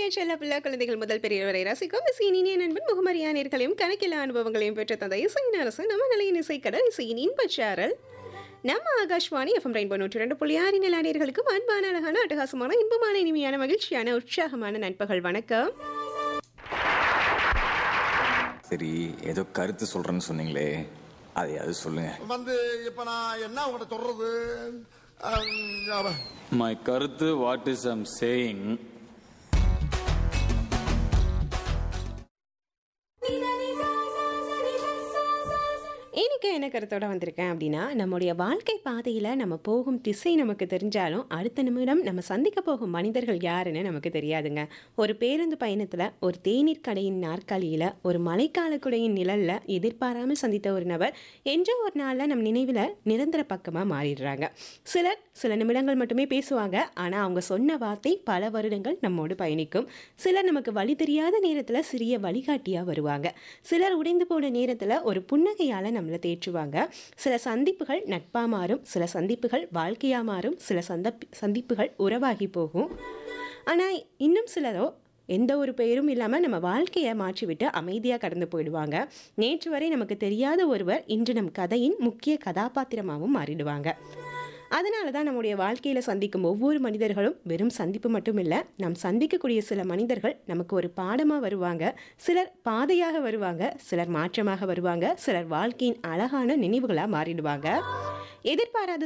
செல்ல பிள்ளை குழந்தைகள் முதல் பெரியவரை ரசிக்கும் இசையின் இனிய நண்பன் முகமரியா நேர்களையும் கணக்கில்லா அனுபவங்களையும் பெற்ற தந்த இசையின் அரசு நம்ம நிலையின் இசைக்கடல் இசையின் இன்பச்சாரல் நம்ம ஆகாஷ்வாணி எஃப்எம் ரெயின்போ நூற்றி ரெண்டு புள்ளி ஆறு நிலானியர்களுக்கு அன்பான அழகான அட்டகாசமான இன்பமான இனிமையான மகிழ்ச்சியான உற்சாகமான நண்பர்கள் வணக்கம் சரி ஏதோ கருத்து சொல்றேன்னு சொன்னீங்களே அதையாவது சொல்லுங்க வந்து இப்ப நான் என்ன உங்கள்கிட்ட சொல்றது அஹ், அவ- My கருத்து வாட் இஸ் ஐம் சேயிங் இன்னைக்கு என்ன கருத்தோட வந்திருக்கேன் அப்படின்னா நம்முடைய வாழ்க்கை பாதையில் நம்ம போகும் திசை நமக்கு தெரிஞ்சாலும் அடுத்த நிமிடம் நம்ம சந்திக்க போகும் மனிதர்கள் யாருன்னு நமக்கு தெரியாதுங்க ஒரு பேருந்து பயணத்தில் ஒரு தேநீர் கடையின் நாற்காலியில் ஒரு மழைக்கால குடையின் நிழலில் எதிர்பாராமல் சந்தித்த ஒரு நபர் என்றோ ஒரு நாளில் நம் நினைவில் நிரந்தர பக்கமாக மாறிடுறாங்க சிலர் சில நிமிடங்கள் மட்டுமே பேசுவாங்க ஆனால் அவங்க சொன்ன வார்த்தை பல வருடங்கள் நம்மோடு பயணிக்கும் சிலர் நமக்கு வழி தெரியாத நேரத்தில் சிறிய வழிகாட்டியாக வருவாங்க சிலர் உடைந்து போன நேரத்தில் ஒரு புன்னகையால் நம்மளை தேற்றுவாங்க சில சந்திப்புகள் நட்பாக மாறும் சில சந்திப்புகள் வாழ்க்கையாக மாறும் சில சந்தப் சந்திப்புகள் உறவாகி போகும் ஆனால் இன்னும் சிலரோ எந்த ஒரு பெயரும் இல்லாமல் நம்ம வாழ்க்கையை மாற்றிவிட்டு அமைதியாக கடந்து போயிடுவாங்க நேற்று வரை நமக்கு தெரியாத ஒருவர் இன்று நம் கதையின் முக்கிய கதாபாத்திரமாகவும் மாறிடுவாங்க அதனால தான் நம்முடைய வாழ்க்கையில் சந்திக்கும் ஒவ்வொரு மனிதர்களும் வெறும் சந்திப்பு மட்டும் இல்லை நாம் சந்திக்கக்கூடிய சில மனிதர்கள் நமக்கு ஒரு பாடமாக வருவாங்க சிலர் பாதையாக வருவாங்க சிலர் மாற்றமாக வருவாங்க சிலர் வாழ்க்கையின் அழகான நினைவுகளாக மாறிடுவாங்க எதிர்பாராத